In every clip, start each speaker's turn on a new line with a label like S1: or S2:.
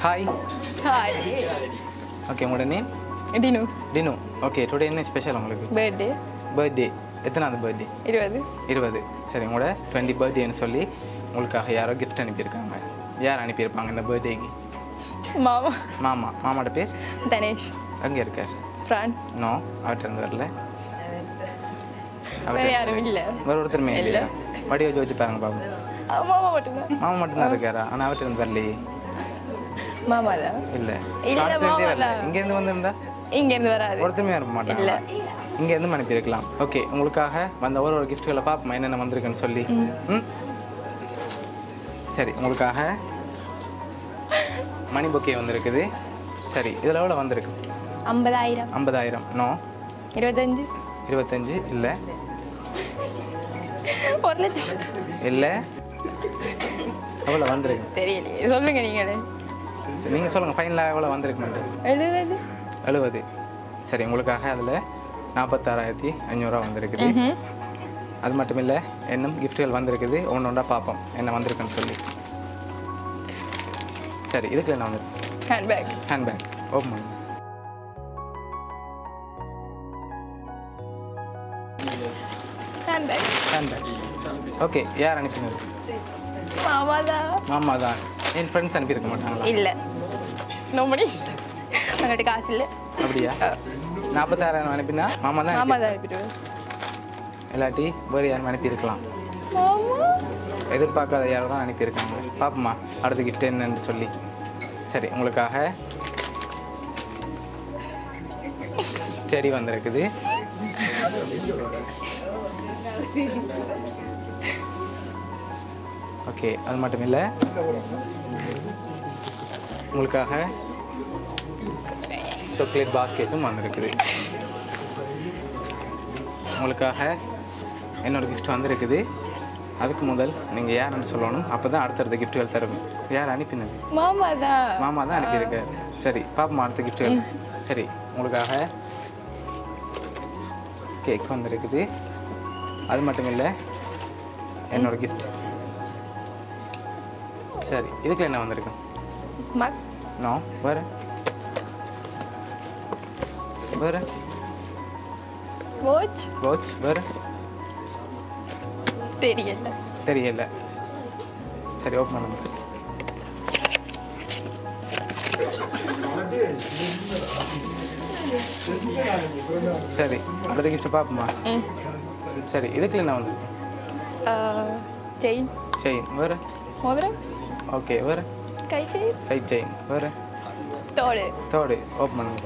S1: Hi
S2: hi
S1: okay உங்களோட name
S2: Tinu
S1: Tinu okay today என்ன special உங்களுக்கு
S2: பர்த்டே
S1: பர்த்டே எத்தனாவது பர்த்டே
S2: இருபது
S1: இருபது சரி உங்களோட டுவெண்ட்டி பர்த்டேன்னு சொல்லி உங்களுக்காக யாரோ gift அனுப்பியிருக்காங்க யார் அனுப்பியிருப்பாங்க இந்த பர்த்டேக்கு
S2: மாமா
S1: மாமா மாமாவோட பேர்
S2: தனேஷ்
S1: அங்கே இருக்கார்
S2: ஃப்ரான்ஸ்
S1: நோ அவர்கிட்ட இருந்து வரல
S2: வேற யாரும் இல்ல
S1: வேற ஒருத்தருமே
S2: இல்ல.
S1: இல்லையா வடிவ வச்சு பாருங்க பாபு
S2: ஆ, மாமா மட்டும்தான்
S1: மாமா மட்டும்தான் இருக்காரா ஆனால் அவர்கிட்ட இருந்து வரலையே
S2: மாமா தான்
S1: இல்லை
S2: இல்ல,
S1: கான்ஸ்டன்டே வரல
S2: மாமா தான்.
S1: இங்கேருந்து வந்திருந்தா
S2: இங்க இருந்து வராது
S1: ஒருத்தருமே வர மாட்டாங்க
S2: இல்ல.
S1: இங்கேருந்து அனுப்பியிருக்கலாம் ஓகே உங்களுக்காக வந்த ஒரு ஒரு கிஃப்ட்களை பார்ப்போமா என்னென்ன வந்திருக்குன்னு சொல்லி ம் சரி உங்களுக்காக மணி பொக்கே வந்திருக்குது சரி இதில் எவ்வளோ வந்திருக்கு
S2: ஐம்பதாயிரம்
S1: ஐம்பதாயிரம் நோ
S2: இருபத்தஞ்சு
S1: இருபத்தஞ்சு இல்லை
S2: ஒரு லட்சம்
S1: இல்லை எவ்வளோ வந்திருக்கு
S2: தெரியலையே சொல்லுங்க நீங்களே
S1: சரி நீங்கள் சொல்லுங்கள் ஃபைனலாக எவ்வளோ வந்திருக்கு
S2: எழுபது
S1: எழுபது சரி உங்களுக்காக அதில் நாற்பத்தாறாயிரத்தி ஐநூறுரூவா வந்திருக்குது
S2: ம்ஹும்.
S1: அது மட்டும் இல்லை இன்னும் கிஃப்ட்டுகள் வந்திருக்குது ஒன்று ஒன்றா பார்ப்போம் என்ன வந்திருக்குன்னு சொல்லி சரி இதுக்கு என்ன வந்திருக்கு
S2: ஹேண்ட்பேக்
S1: ஹேண்ட்பேக் ஓப்பன் பண்ணு
S2: ஹேண்ட்பேக்
S1: ஹேண்ட்பேக் ஓகே யார் அனுப்பினது
S2: மாமா தான்
S1: மாமா தான் என் ஃப்ரெண்ட்ஸ் அனுப்பியிருக்க மாட்டாங்களா
S2: இல்ல நோமணி அவங்கள்ட்ட காசு இல்ல
S1: அப்படியா நாற்பத்தாயிரம் அனுப்பினா மாமா தான்
S2: மாமா
S1: அனுப்பி-
S2: தான் அனுப்பிடுவேன்
S1: இல்லாட்டி வேறு யாரும் அனுப்பியிருக்கலாம்
S2: மாமா
S1: எதிர்பார்க்காத யாரோ தான் அனுப்பியிருக்காங்க பாப்போமா அடுத்த கிஃப்ட் என்னன்னு சொல்லி சரி உங்களுக்காக செடி வந்திருக்குது ஓகே அது மட்டும் இல்லை உங்களுக்காக சாக்லேட் பாஸ்கெட்டும் வந்திருக்குது உங்களுக்காக இன்னொரு கிஃப்ட் வந்திருக்குது அதுக்கு முதல் நீங்கள் யாருன்னு சொல்லணும் அப்போ தான் அடுத்தடுத்த கிஃப்ட்டுகள் தரும் யார் அனுப்பினது
S2: மாமா தான்
S1: மாமா தான் அனுப்பியிருக்காரு சரி பாப்போம் அடுத்த கிஃப்ட்டுகள் சரி உங்களுக்காக கேக் வந்திருக்குது அது மட்டும் இல்லை என்னோட கிஃப்ட் சரி இதுக்கு என்ன வந்திருக்கு
S2: மக்
S1: நோ வேறு வேறு
S2: வாட்ச்
S1: வாட்ச் வேறு
S2: தெரியல
S1: தெரியல சரி ஓப்பன் பண்ணுங்க சரி அடுத்த கிஃப்ட் பார்ப்போமா
S2: ம்
S1: சரி இதுக்குள்ள என்ன வந்து
S2: செயின்
S1: செயின் வேறு
S2: மோதிரம்
S1: ஓகே வேறு
S2: கை செயின்
S1: கை செயின் வேறு
S2: தோடு
S1: தோடு ஓப்பன் பண்ணுங்க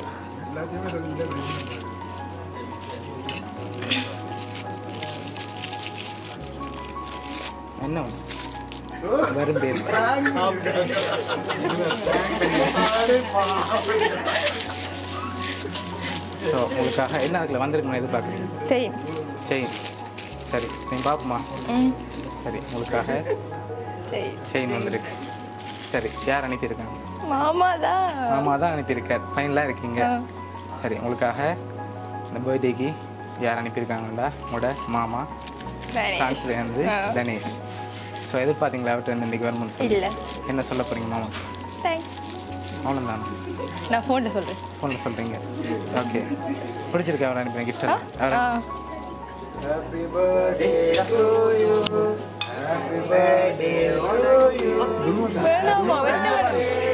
S1: என்ன ஒன்று? வெறும் பேர் ஸோ உங்களுக்காக என்ன அதில் வந்திருக்குன்னு எதிர்பார்க்குறீங்க
S2: செயின்
S1: செயின் சரி நீங்கள் பார்ப்போமா
S2: ம்
S1: சரி உங்களுக்காக
S2: செயின்
S1: செயின் வந்திருக்கு சரி யார் அனுப்பியிருக்காங்க
S2: மாமா தான்
S1: மாமா தான் அனுப்பியிருக்கார் ஃபைனலாக இருக்கீங்க
S2: ஆ.
S1: சரி உங்களுக்காக இந்த பர்த்டேக்கு யார் அனுப்பியிருக்காங்கடா உங்களோட மாமா
S2: வேணே.
S1: ஃப்ரான்ஸ்லேருந்து
S2: ஆ.
S1: தனேஷ் ஸோ எதிர்பார்த்தீங்களா அவர்கிட்ட இருந்து இன்றைக்கி வரணும்னு சொல்லி
S2: இல்ல
S1: என்ன சொல்ல போகிறீங்க மாமா
S2: தேங்க்ஸ்
S1: அவ்வளோதானா
S2: நான் ஃபோனில் சொல்கிறேன்
S1: ஃபோனில் சொல்கிறீங்க ஓகே பிடிச்சிருக்கா அவர் அனுப்பின கிஃப்ட் அவர்
S2: ஆ
S3: Happy birthday to you. Happy birthday to you.
S2: வேணாமா வெட்ட வேணாம்